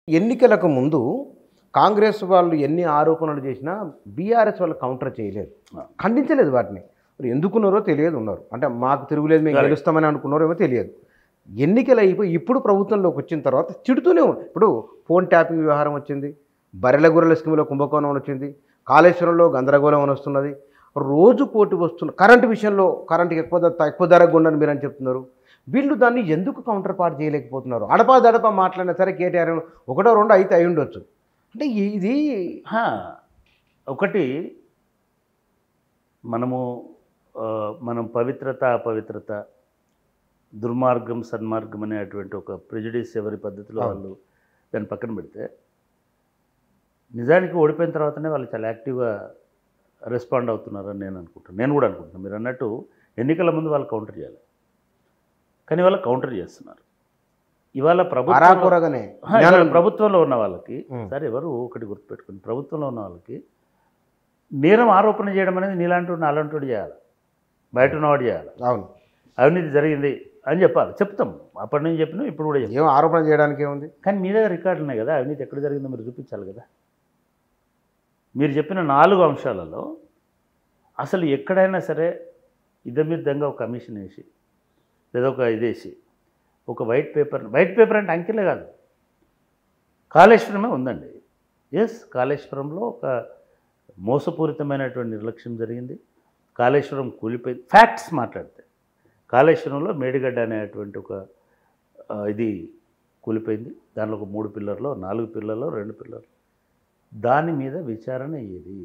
ఎన్నికలకు ముందు కాంగ్రెస్ వాళ్ళు ఎన్ని ఆరోపణలు చేసినా బీఆర్ఎస్ వాళ్ళు కౌంటర్ చేయలేదు ఖండించలేదు వాటిని మరి ఎందుకున్నారో తెలియదు ఉన్నారు అంటే మాకు తిరుగులేదు మేము Correct. గెలుస్తామని అనుకున్నారో ఏమో తెలియదు ఎన్నికలు అయిపోయి ఇప్పుడు ప్రభుత్వంలోకి వచ్చిన తర్వాత తిడుతూనే ఉంది ఇప్పుడు ఫోన్ ట్యాపింగ్ వ్యవహారం వచ్చింది బర్రెల గొర్రెల స్కీమ్లో కుంభకోణం అని వచ్చింది కాళేశ్వరంలో గందరగోళం అని వస్తున్నది రోజు పోటీ వస్తున్న కరెంటు విషయంలో కరెంటుకి ఎక్కువ ధర ఎక్కువ ధర కొండని మీరు అని చెప్తున్నారు వీళ్ళు దాన్ని ఎందుకు కౌంటర్ పార్ట్ చేయలేకపోతున్నారు అడపా దడప మాట్లాడినా సరే కేటీఆర్ ఒకటో రెండు అయితే అయి ఉండొచ్చు అంటే ఇది హా, ఒకటి మనము ఆ, మనం పవిత్రత అపవిత్రత దుర్మార్గం సన్మార్గం అనేటువంటి ఒక ప్రెజుడిస్ ఎవరి పద్ధతిలో అవును. వాళ్ళు దాన్ని పక్కన పెడితే నిజానికి ఓడిపోయిన తర్వాతనే వాళ్ళు చాలా యాక్టివ్గా రెస్పాండ్ అవుతున్నారని నేను అనుకుంటాను నేను కూడా అనుకుంటున్నాను మీరు అన్నట్టు ఎన్నికల ముందు వాళ్ళు కౌంటర్ చేయాలి కానీ వాళ్ళు కౌంటర్ చేస్తున్నారు ఇవాళ ప్రభుత్వం అరాకొరగానే ఆ, ఇవాళ ప్రభుత్వంలో ఉన్న వాళ్ళకి ఉం. సరే ఎవరు ఒకటి గుర్తుపెట్టుకుని ప్రభుత్వంలో ఉన్న వాళ్ళకి నేరం ఆరోపణ చేయడం అనేది నీలాంటి నాలాంటి చేయాలి బయట ఉన్నవాడు చేయాలి అవును అవినీతి జరిగింది అని చెప్పాలి చెప్తాం అప్పటి నుంచి చెప్పినా ఇప్పుడు కూడా చెప్తాం ఏం ఆరోపణ చేయడానికి ఏముంది కానీ మీ దగ్గర రికార్డులు ఉన్నాయి కదా అవినీతి ఎక్కడ జరిగిందో మీరు చూపించాలి కదా మీరు చెప్పిన నాలుగు అంశాలలో అసలు ఎక్కడైనా సరే ఇదమిద్దంగా ఒక కమిషన్ వేసి లేదా ఒక ఇదేసి ఒక వైట్ పేపర్ వైట్ పేపర్ అంటే అంకెలే కాదు కాళేశ్వరమే ఉందండి ఎస్ కాళేశ్వరంలో ఒక మోసపూరితమైనటువంటి నిర్లక్ష్యం జరిగింది కాళేశ్వరం కూలిపోయింది ఫ్యాక్ట్స్ మాట్లాడితే కాళేశ్వరంలో మేడిగడ్డ అనేటువంటి ఒక ఆ, ఇది కూలిపోయింది దానిలో ఒక మూడు పిల్లర్లో నాలుగు పిల్లర్లో రెండు పిల్లర్లు దాని మీద విచారణ ఏది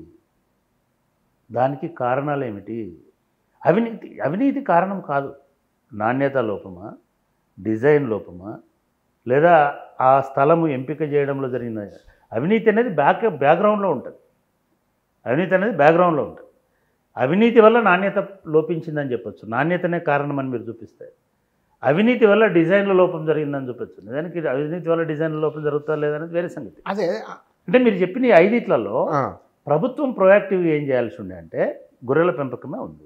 దానికి కారణాలు ఏమిటి అవినీతి అవినీతి కారణం కాదు నాణ్యత లోపమా డిజైన్ లోపమా లేదా ఆ స్థలము ఎంపిక చేయడంలో జరిగిన అవినీతి అనేది బ్యాక్ బ్యాక్గ్రౌండ్లో ఉంటుంది అవినీతి అనేది బ్యాక్గ్రౌండ్లో ఉంటుంది అవినీతి వల్ల నాణ్యత లోపించిందని చెప్పొచ్చు నాణ్యతనే కారణమని మీరు చూపిస్తే అవినీతి వల్ల డిజైన్లో లోపం జరిగిందని చెప్పొచ్చు నిజానికి అవినీతి వల్ల డిజైన్లో లోపం జరుగుతా లేదనేది వేరే సంగతి అదే అంటే మీరు చెప్పిన ఈ ఐదిట్లలో ఆ, ప్రభుత్వం ప్రొయాక్టివ్గా ఏం చేయాల్సి ఉండే అంటే గొర్రెల పెంపకమే ఉంది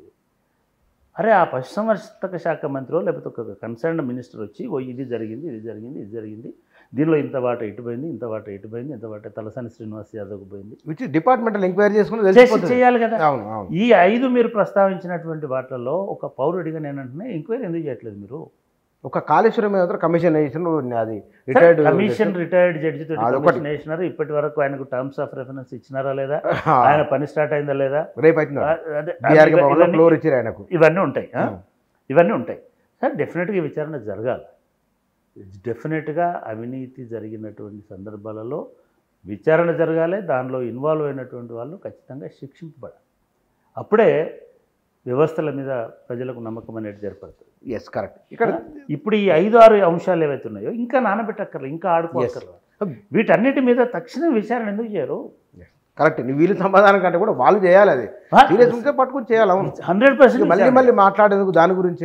అరే ఆ పశుసంవర్ధక శాఖ మంత్రి లేకపోతే ఒక కన్సర్న్ మినిస్టర్ వచ్చి ఓ ఇది జరిగింది ఇది జరిగింది ఇది జరిగింది దీనిలో ఇంత వాట ఇటు పోయింది ఇంత వాట ఇటు పోయింది ఇంత వాట తలసాని శ్రీనివాస్ యాదవ్కి పోయింది విచ్ డిపార్ట్మెంటల్ ఎంక్వైరీ చేసుకుని చేసి తెలిసిపోతుంది చేయాలి కదా అవును అవును ఈ ఐదు మీరు ప్రస్తావించినటువంటి వాటిల్లో ఒక పౌరుడిగా నేను అంటున్నా ఎంక్వైరీ ఎందుకు చేయట్లేదు మీరు ఒక కాళేశ్వరం మీద కమిషన్ వేసిన అది రిటైర్డ్ కమిషన్ రిటైర్డ్ జడ్జి తోటి అదొకటి. కమిషన్ వేసినారు ఇప్పటి వరకు ఆయనకు టర్మ్స్ ఆఫ్ రెఫరెన్స్ ఇచ్చినారా లేదా ఆయన పని స్టార్ట్ అయిందా లేదా రేపు అవుతుంది ఆ, అదే, బీఆర్కే ఇవన్నీ- భవన్లో ఫ్లోర్ ఇచ్చారు ఆయనకు ఇవన్నీ ఉంటాయి ఆ? ఉం. ఇవన్నీ ఉంటాయి సార్ డెఫినెట్గా ఈ విచారణ జరగాలి డెఫినెట్గా అవినీతి జరిగినటువంటి సందర్భాలలో విచారణ జరగాలి దానిలో ఇన్వాల్వ్ అయినటువంటి వాళ్ళు ఖచ్చితంగా శిక్షింపబడాలి అప్పుడే వ్యవస్థల మీద ప్రజలకు నమ్మకం అనేది ఏర్పడుతుంది ఎస్ కరెక్ట్ ఇక్కడ ఇప్పుడు ఈ ఐదు ఆరు అంశాలు ఏవైతే ఉన్నాయో ఇంకా నానబెట్టక్కర్లే ఇంకా ఆడుకోక్కర్లేదు వీటన్నిటి మీద తక్షణ విచారణ ఎందుకు చేయరు కరెక్ట్ నీ వీళ్ళు సమాధానం కంటే కూడా వాళ్ళు చేయాలి అది సీరియస్ ఉంటే పట్టుకుని చేయాలి అవును హండ్రెడ్ ఇక మళ్ళీ మళ్ళీ మాట్లాడేందుకు దాని గురించే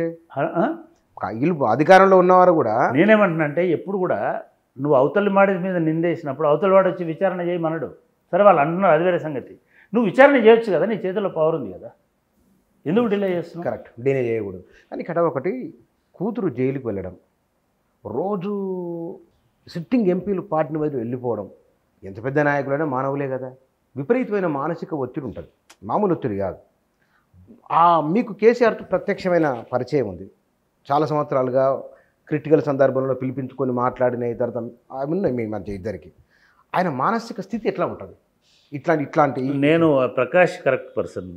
వీళ్ళు అధికారంలో ఉన్నవారు కూడా నేనేమంటున్నా ఎప్పుడు కూడా నువ్వు అవతలి వాడి మీద నిందేసినప్పుడు అవతలి వాడు వచ్చి విచారణ చేయమనడు సరే వాళ్ళు అంటున్నారు అది వేరే సంగతి నువ్వు విచారణ చేయొచ్చు కదా నీ చేతిలో పవర్ ఉంది కదా ఎందుకు డిలే చేస్తున్నావు కరెక్ట్ డీనే చేయకూడదు కానీ ఇక్కడ ఒకటి కూతురు జైలుకి వెళ్ళడం రోజు సిట్టింగ్ ఎంపీలు పార్టీని వదిలి వెళ్ళిపోవడం ఎంత పెద్ద నాయకులైనా మానవులే కదా విపరీతమైన మానసిక ఒత్తిడి ఉంటుంది మామూలు ఒత్తిడి కాదు ఆ మీకు కేసీఆర్తో ప్రత్యక్షమైన పరిచయం ఉంది చాలా సంవత్సరాలుగా క్రిటికల్ సందర్భంలో పిలిపించుకొని మాట్లాడిన తర్వాత అవి ఉన్నాయి మీ మధ్య ఇద్దరికి ఆయన మానసిక స్థితి ఎట్లా ఉంటుంది ఇట్లాంటి ఇట్లాంటి నేను ప్రకాష్ కరెక్ట్ పర్సన్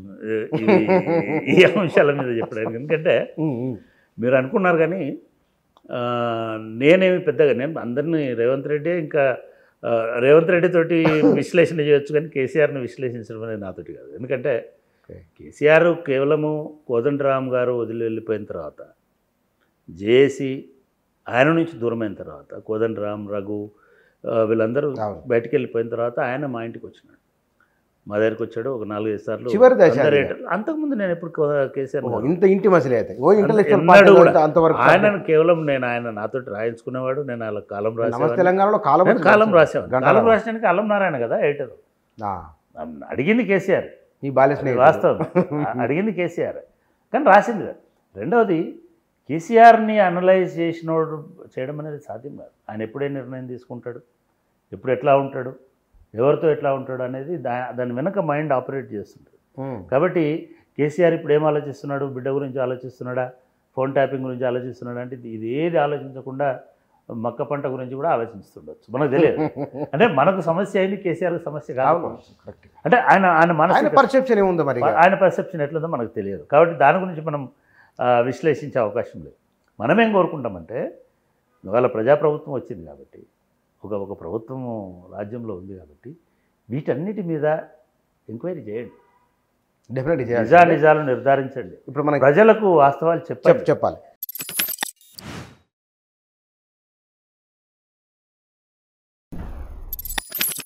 ఈ అంశాల మీద చెప్పడానికి ఎందుకంటే ఉమ్, ఉమ్. మీరు అనుకున్నారు కానీ ఆ, నేనేమి పెద్దగా నేను అందరినీ రేవంత్ రెడ్డి ఇంకా ఆ, రేవంత్ రెడ్డి తోటి విశ్లేషణ చేయొచ్చు కానీ కేసీఆర్ని విశ్లేషించడం అనేది నాతోటి కాదు ఎందుకంటే ఓకే. కేసీఆర్ కేవలము కోదండరామ్ గారు వదిలి వెళ్ళిపోయిన తర్వాత జేఏసీ ఆయన నుంచి దూరమైన తర్వాత కోదండరామ్ రఘు ఆ, వీళ్ళందరూ అవును. బయటికి వెళ్ళిపోయిన తర్వాత ఆయన మా ఇంటికి వచ్చినాడు మా దగ్గరికి వచ్చాడు ఒక నాలుగైదు సార్లు చివరి దశ అందరు అది. ఏంటారు? అంతకుముందు నేను ఎప్పుడు కో- కేసీఆర్ ఓ, గారు- ఇంత ఇంటి మసలే అయితే ఓ ఇంటలెక్చువల్ ఎన్నడూ పార్టీ కూడా. అంతవరకు ఆయనను కేవలం నేను ఆయన నాతో రాయించుకునేవాడు నేను అలా కాలం నమస్తే రాసేవాడిని తెలంగాణలో కాలం నేను కాలం రాసేవాడు గంటల కాలం రాసడానికి అల్లం నారాయణ కదా ఎడిటర్ ఆ, అడిగింది కేసీఆర్ నీ బాల్య స్నేహితుడు. వాస్తవం అ- అడిగింది కేసీఆర్ కానీ రాసింది కాదు. రెండవది కేసీఆర్ని అనలైజ్ చేసినోడు చేయడం అనేది సాధ్యం కాదు ఆయన ఎప్పుడే నిర్ణయం తీసుకుంటాడు ఎప్పుడు ఎట్లా ఉంటాడు ఎవరితో ఎట్లా ఉంటాడు అనేది దా దాని వెనక మైండ్ ఆపరేట్ చేస్తుంటుంది ఉమ్. కాబట్టి కేసీఆర్ ఇప్పుడు ఏం ఆలోచిస్తున్నాడు బిడ్డ గురించి ఆలోచిస్తున్నాడా ఫోన్ ట్యాపింగ్ గురించి ఆలోచిస్తున్నాడా అంటే ఇది- ఇది ఏది ఆలోచించకుండా మక్క పంట గురించి కూడా ఆలోచిస్తుండొచ్చు మనకు తెలియదు అంటే మనకు సమస్య అయింది కేసీఆర్ సమస్య కాదు అవును కరెక్ట్ అంటే ఆయన ఆయన ఆయన మనసు పర్సెప్షన్ ఏముంది మరి ఇక? ఆయన పర్సెప్షన్ ఎట్లుందో మనకు తెలియదు కాబట్టి దాని గురించి మనం ఆ, విశ్లేషించే అవకాశం లేదు మనం ఏం కోరుకుంటామంటే ఇవాళ ప్రజాప్రభుత్వం వచ్చింది కాబట్టి ఒక ఒక ప్రభుత్వం రాజ్యంలో ఉంది కాబట్టి వీటన్నిటి మీద ఎంక్వైరీ చేయండి డెఫినెట్గా చేయాలి నిజా నిజాలు నిర్ధారించండి ఇప్పుడు మనకి ప్రజలకు వాస్తవాలు చెప్పండి చెప్ చెప్పాలి